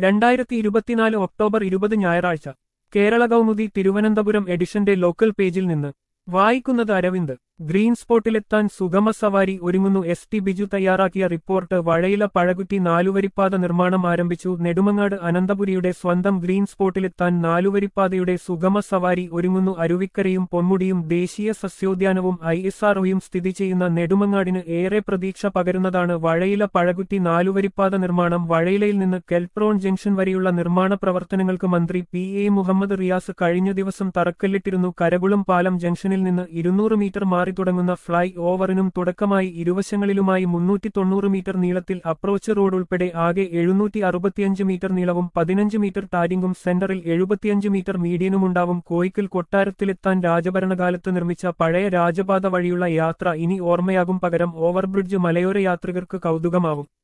രണ്ടായിരത്തി ഇരുപത്തിനാല് ഒക്ടോബർ ഇരുപത് ഞായറാഴ്ച കേരള കൗമുദി തിരുവനന്തപുരം എഡിഷന്റെ ലോക്കൽ പേജിൽ നിന്ന് വായിക്കുന്നത് അരവിന്ദ് ഗ്രീൻ സ്പോട്ടിലെത്താൻ സുഗമ സവാരി ഒരുങ്ങുന്നു എസ് ടി ബിജു തയ്യാറാക്കിയ റിപ്പോർട്ട് വഴയില പഴകുറ്റി നാലുവരിപ്പാത നിർമ്മാണം ആരംഭിച്ചു നെടുമങ്ങാട് അനന്തപുരിയുടെ സ്വന്തം ഗ്രീൻ സ്പോട്ടിലെത്താൻ നാലുവരിപ്പാതയുടെ സുഗമ സവാരി ഒരുങ്ങുന്നു അരുവിക്കരയും പൊന്മുടിയും ദേശീയ സസ്യോദ്യാനവും ഐ എസ് ആർഒയും സ്ഥിതി ചെയ്യുന്ന നെടുമങ്ങാടിന് ഏറെ പ്രതീക്ഷ പകരുന്നതാണ് വഴയില പഴകുറ്റി നാലുവരിപ്പാത നിർമ്മാണം വഴയിലയിൽ നിന്ന് കെൽട്രോൺ ജംഗ്ഷൻ വരെയുള്ള നിർമ്മാണ പ്രവർത്തനങ്ങൾക്ക് മന്ത്രി പി എ മുഹമ്മദ് റിയാസ് കഴിഞ്ഞ ദിവസം തറക്കല്ലിട്ടിരുന്നു കരകുളം പാലം ജംഗ്ഷനിൽ നിന്ന് ഇരുന്നൂറ് മീറ്റർ മാറി തുടങ്ങുന്ന ഫ്ളൈ ഓവറിനും തുടക്കമായി ഇരുവശങ്ങളിലുമായി മുന്നൂറ്റി തൊണ്ണൂറ് മീറ്റർ നീളത്തിൽ അപ്രോച്ച് റോഡ് ഉൾപ്പെടെ ആകെ എഴുന്നൂറ്റി അറുപത്തിയഞ്ച് മീറ്റർ നീളവും പതിനഞ്ച് മീറ്റർ ടാരിങ്ങും സെന്ററിൽ എഴുപത്തിയഞ്ച് മീറ്റർ മീഡിയനുമുണ്ടാവും കോയിക്കൽ കൊട്ടാരത്തിലെത്താൻ രാജഭരണകാലത്ത് നിർമ്മിച്ച പഴയ രാജപാത വഴിയുള്ള യാത്ര ഇനി ഓർമ്മയാകും പകരം ഓവർബ്രിഡ്ജ് മലയോര യാത്രികർക്ക് കൗതുകമാവും